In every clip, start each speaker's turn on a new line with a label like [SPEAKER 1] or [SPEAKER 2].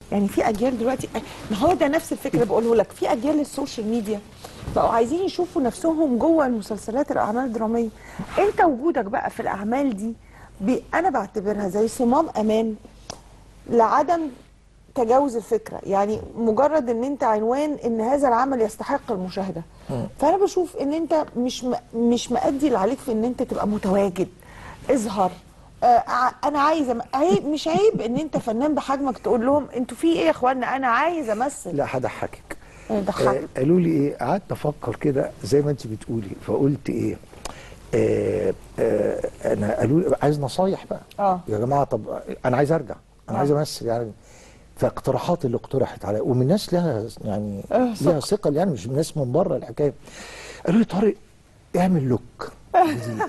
[SPEAKER 1] يعني في اجيال دلوقتي ما هو ده نفس الفكره بقوله لك في اجيال السوشيال ميديا بقوا عايزين يشوفوا نفسهم جوه المسلسلات الاعمال الدراميه انت وجودك بقى في الاعمال دي بي انا بعتبرها زي صمام امان لعدم تجاوز الفكره يعني مجرد ان انت عنوان ان هذا العمل يستحق المشاهده فانا بشوف ان انت مش م... مش مأدي اللي عليك في ان انت تبقى متواجد اظهر آه ع- انا عايزه أم- عيب مش عيب ان انت فنان بحجمك تقول لهم انتوا في ايه يا اخوانا انا عايز امثل
[SPEAKER 2] لا هضحكك
[SPEAKER 1] آه، ضحكك.
[SPEAKER 2] آه، قالوا لي ايه قعدت افكر كده زي ما انت بتقولي فقلت ايه آه آه انا قالوا لي عايز نصايح بقى
[SPEAKER 1] آه.
[SPEAKER 2] يا جماعه طب انا عايز ارجع انا
[SPEAKER 1] آه.
[SPEAKER 2] عايز امثل يعني فاقتراحات اللي اقترحت عليا ومن ناس لها يعني
[SPEAKER 1] آه،
[SPEAKER 2] لها ثقل يعني مش من ناس من بره الحكايه قالوا لي طارق اعمل لوك جديد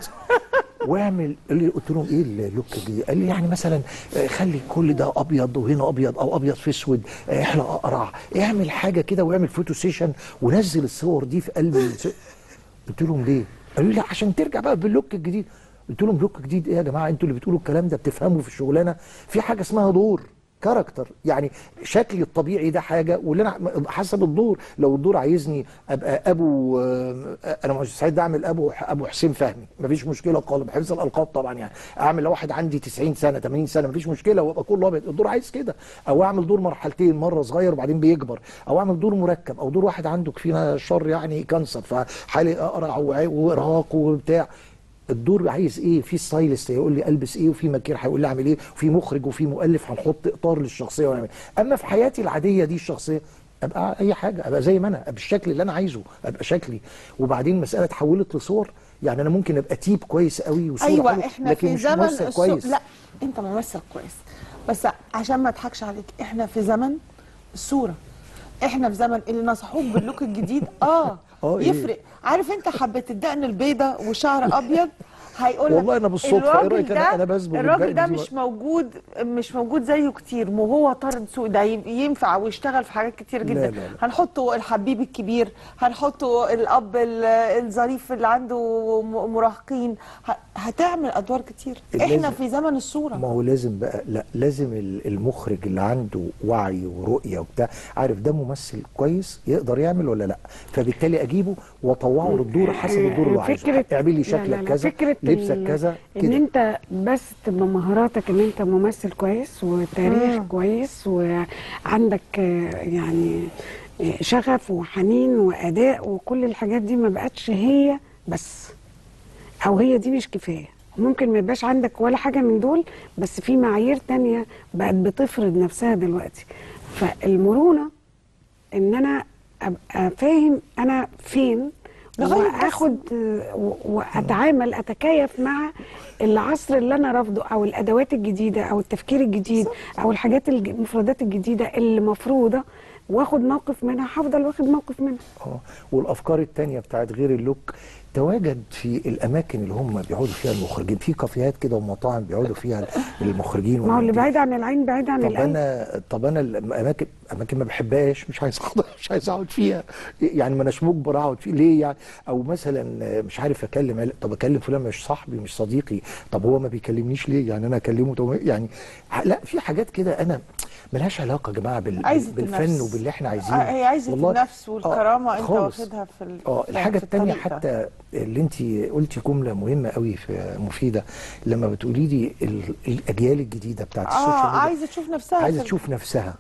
[SPEAKER 2] واعمل قال لي قلت لهم ايه اللوك الجديد؟ قال لي يعني مثلا آه، خلي كل ده ابيض وهنا ابيض او ابيض في اسود آه، احلق اقرع اعمل حاجه كده واعمل فوتو سيشن ونزل الصور دي في قلب الس- قلت لهم ليه؟ قالوا لي لا عشان ترجع بقى باللوك الجديد قلت لهم لوك جديد ايه يا جماعه انتوا اللي بتقولوا الكلام ده بتفهموا في الشغلانه في حاجه اسمها دور كاركتر يعني شكلي الطبيعي ده حاجه واللي انا حسب الدور لو الدور عايزني ابقى ابو آه، انا مش سعيد اعمل ابو ابو حسين فهمي مفيش مشكله خالص بحفظ الالقاب طبعا يعني اعمل لو واحد عندي 90 سنه 80 سنه مفيش مشكله وابقى كله ابيض الدور عايز كده او اعمل دور مرحلتين مره صغير وبعدين بيكبر او اعمل دور مركب او دور واحد عنده فينا شر يعني كانسر فحالي اقرع وع- وارهاق وبتاع الدور عايز ايه في ستايلست هيقول لي البس ايه وفي مكير هيقول لي اعمل ايه وفي مخرج وفي مؤلف هنحط اطار للشخصيه ونعمل اما في حياتي العاديه دي الشخصيه ابقى اي حاجه ابقى زي ما انا ابقى بالشكل اللي انا عايزه ابقى شكلي وبعدين مساله اتحولت لصور يعني انا ممكن ابقى تيب كويس قوي وصوره
[SPEAKER 1] ايوه
[SPEAKER 2] حلوة،
[SPEAKER 1] احنا
[SPEAKER 2] لكن
[SPEAKER 1] في
[SPEAKER 2] مش
[SPEAKER 1] زمن
[SPEAKER 2] ممثل
[SPEAKER 1] السو...
[SPEAKER 2] كويس
[SPEAKER 1] لا انت ممثل كويس بس عشان ما اضحكش عليك احنا في زمن الصوره احنا في زمن اللي نصحوك باللوك الجديد اه
[SPEAKER 2] آه، إيه؟
[SPEAKER 1] يفرق عارف انت حبه الدقن البيضه وشعر ابيض هيقول لك
[SPEAKER 2] والله أنا بالصدفة، إيه
[SPEAKER 1] الراجل
[SPEAKER 2] رأيك أنا-
[SPEAKER 1] ده-
[SPEAKER 2] أنا بسبق
[SPEAKER 1] الراجل
[SPEAKER 2] بالدقن
[SPEAKER 1] ده
[SPEAKER 2] دي
[SPEAKER 1] مش
[SPEAKER 2] وقت.
[SPEAKER 1] موجود مش موجود زيه كتير وهو طارد سوق ده ي- ينفع ويشتغل في حاجات كتير
[SPEAKER 2] لا،
[SPEAKER 1] جدا
[SPEAKER 2] لا، لا.
[SPEAKER 1] هنحطه الحبيب الكبير هنحطه الاب ال- الظريف اللي عنده م- مراهقين ه- هتعمل ادوار كتير احنا
[SPEAKER 2] لازم-
[SPEAKER 1] في زمن الصوره
[SPEAKER 2] ما هو لازم بقى لا لازم ال- المخرج اللي عنده وعي ورؤيه وبتاع عارف ده ممثل كويس يقدر يعمل ولا لا فبالتالي اجيبه واطوعه للدور حسب الدور اللي هو عايزه اعمل لي
[SPEAKER 3] لا،
[SPEAKER 2] شكلك
[SPEAKER 3] لا، لا،
[SPEAKER 2] كذا
[SPEAKER 3] فكرة
[SPEAKER 2] لبسك
[SPEAKER 3] ال-
[SPEAKER 2] كذا
[SPEAKER 3] ان
[SPEAKER 2] كده
[SPEAKER 3] انت بس تبقى مهاراتك ان انت ممثل كويس وتاريخ كويس وعندك آه، يعني آه، شغف وحنين واداء وكل الحاجات دي ما بقتش هي بس او هي دي مش كفايه ممكن ما يبقاش عندك ولا حاجه من دول بس في معايير تانية بقت بتفرض نفسها دلوقتي فالمرونه ان انا ابقى فاهم انا فين
[SPEAKER 1] لغاية بس.
[SPEAKER 3] واخد و- واتعامل اتكيف مع العصر اللي انا رافضه او الادوات الجديده او التفكير الجديد او الحاجات الج- المفردات الجديده اللي مفروضه واخد موقف منها هفضل واخد موقف منها
[SPEAKER 2] اه والافكار التانية بتاعت غير اللوك تواجد في الاماكن اللي هم بيقعدوا فيها المخرجين في كافيهات كده ومطاعم بيقعدوا فيها المخرجين
[SPEAKER 3] ما هو اللي
[SPEAKER 2] والمنتجين.
[SPEAKER 3] بعيد عن العين بعيد عن
[SPEAKER 2] طب
[SPEAKER 3] القلب
[SPEAKER 2] انا طب انا الاماكن اماكن ما بحبهاش مش عايز اقعد مش عايز اقعد فيها يعني ما اناش مجبر اقعد فيه ليه يعني او مثلا مش عارف اكلم طب اكلم فلان مش صاحبي مش صديقي طب هو ما بيكلمنيش ليه يعني انا اكلمه طب يعني لا في حاجات كده انا ملهاش علاقه يا جماعه بال
[SPEAKER 1] عايزة
[SPEAKER 2] بالفن
[SPEAKER 1] النفس.
[SPEAKER 2] وباللي احنا عايزينه
[SPEAKER 1] آه، هي عايزة
[SPEAKER 2] والله-
[SPEAKER 1] النفس والكرامة
[SPEAKER 2] آه،
[SPEAKER 1] أنت
[SPEAKER 2] خالص.
[SPEAKER 1] واخدها في ال-
[SPEAKER 2] اه
[SPEAKER 1] في
[SPEAKER 2] الحاجه التانية
[SPEAKER 1] الطريق ده.
[SPEAKER 2] حتى اللي انت قلتي جمله مهمه قوي في مفيده لما بتقولي لي ال- الاجيال الجديده بتاعت السوشيال
[SPEAKER 1] اه
[SPEAKER 2] ميديا
[SPEAKER 1] عايزه تشوف نفسها
[SPEAKER 2] عايزه
[SPEAKER 1] في-
[SPEAKER 2] تشوف نفسها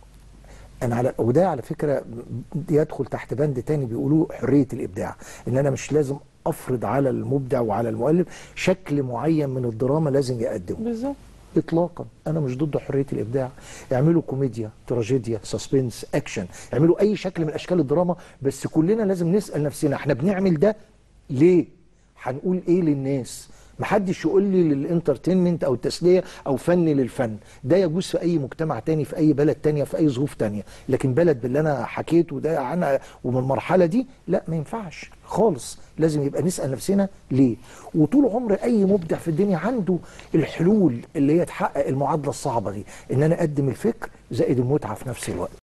[SPEAKER 2] انا على وده على فكره يدخل تحت بند تاني بيقولوه حريه الابداع ان انا مش لازم افرض على المبدع وعلى المؤلف شكل معين من الدراما لازم يقدمه
[SPEAKER 1] بالظبط
[SPEAKER 2] اطلاقا انا مش ضد حريه الابداع اعملوا كوميديا تراجيديا سسبنس اكشن اعملوا اي شكل من اشكال الدراما بس كلنا لازم نسال نفسنا احنا بنعمل ده ليه هنقول ايه للناس محدش يقول لي للانترتينمنت او التسليه او فن للفن ده يجوز في اي مجتمع تاني في اي بلد تانية في اي ظروف تانية لكن بلد باللي انا حكيته ده عنها ومن المرحله دي لا ما ينفعش خالص لازم يبقى نسال نفسنا ليه وطول عمر اي مبدع في الدنيا عنده الحلول اللي هي تحقق المعادله الصعبه دي ان انا اقدم الفكر زائد المتعه في نفس الوقت